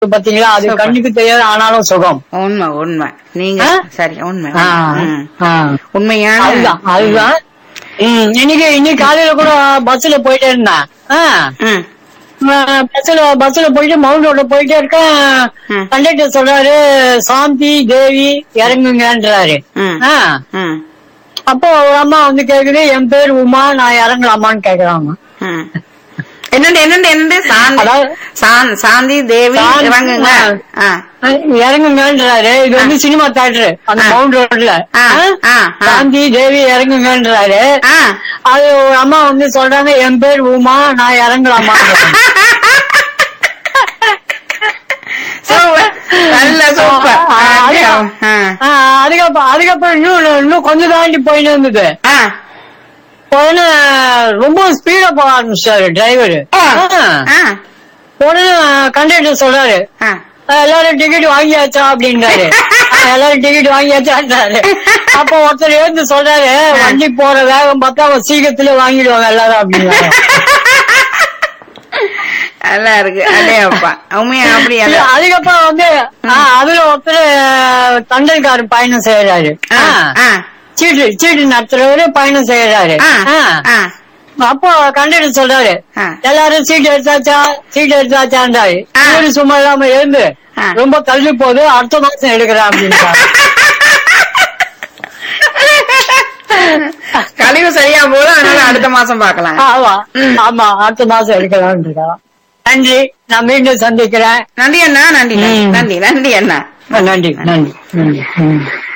பாத்தீங்களா அது Super. கண்ணுக்கு தெரியாது ஆனாலும் சுகம் உண்மை உண்மை நீங்க ஆ? சரி உண்மை ஆ, ம். ஆ. உண்மையான அதுதான் அதுதான் ம், இன்னைக்கு இன்னைக்கு காலையில கூட பஸ்ல போயிட்டே இருந்தேன் ஆ. ம், ஆ, பஸ்ல பஸ்ல போயிட்டு மவுண்ட் ரோட்ல போயிட்டே இருக்கேன் ம். கண்டக்டர் சொல்றாரு சாந்தி தேவி இறங்குங்கன்றாரு ம். ஆ. ம், அப்போ ஒரு அம்மா வந்து கேக்குது என் பேர் உமா நான் இறங்கலாமான்னு கேக்குறாங்க ம். என்னண்டு என்னண்டு என்னண்டு சாந்தி அதாவது- சாந்தி சாந்தி தேவி சாந்தி- இறங்குங்க ஆ. இறங்குங்கன்றாரு இது வந்து சினிமா தேட்டர் அந்த ஆ. மவுண்ட் ரோட்ல ஆ, ஆ? ஆ, ஆ. சாந்தி தேவி இறங்குங்கன்றாரு ஆ. அது ஒரு அம்மா வந்து சொல்றாங்க என் பேர் உமா நான் இறங்கலாமா சூப்பர் நல்ல சூப்பர் ஆ, அது- ஆ. அதுக்கப்புறம் அதுக்கப்புறம் இன்னும் இன்னும் கொஞ்சம் தாண்டி போயிட்டு இருந்தது ஆ. உடனே ரொம்ப ஸ்பீடா போக ஆரம்பிச்சாரு டிரைவர் ஆ. ஆ. உடனே கண்டக்டர் சொல்றாரு ஆ. "அஹ், எல்லாரும் டிக்கெட் வாங்கியாச்சா அப்படின்றாரு "அஹ், எல்லாரும் டிக்கெட் வாங்கியாச்சான்றாரு அப்போ ஒருத்தர் எழுந்து சொல்றாரு வண்டி போற வேகம் பார்த்தா அவன் சீக்கிரத்துல வாங்கிடுவாங்க எல்லாரும் அப்படின்னாரு நல்லா இருக்கு அடே அப்பா உண்மையா அப்படி இல்ல, அல்ல அதுக்கப்புறம் வந்து ஆ, அதுல ஒருத்தர் தண்டல்காரர் பயணம் செய்யறாரு ஆ. ஆ. ஆ. சீட்டு சீட்டு நடத்துறவரு பயணம் செய்யறாரு ஆ. ஆ. ஆ. அப்போ கண்டக்டர் சொல்றாரு ஆ. எல்லாரும் சீட் எடுத்தாச்சா சீட் எடுத்தாச்சான்றாரு ஆ. இவரு சும்மா இல்லாம எழுந்து ஆ. ரொம்ப தள்ளி போகுது அடுத்த மாசம் எடுக்கிறேன் அப்படின்றாரு கழிவு சரியா போதும் அதனால அடுத்த மாசம் பார்க்கலாம் ஆமா ஆமா அடுத்த மாசம் எடுக்கலாம்னு இருக்கான் நன்றி நான் மீண்டும் சந்திக்கிறேன் நன்றி அண்ணா நன்றி நன்றி ம். நன்றி நன்றி அண்ணா நன்றி நன்றி நன்றி ம்.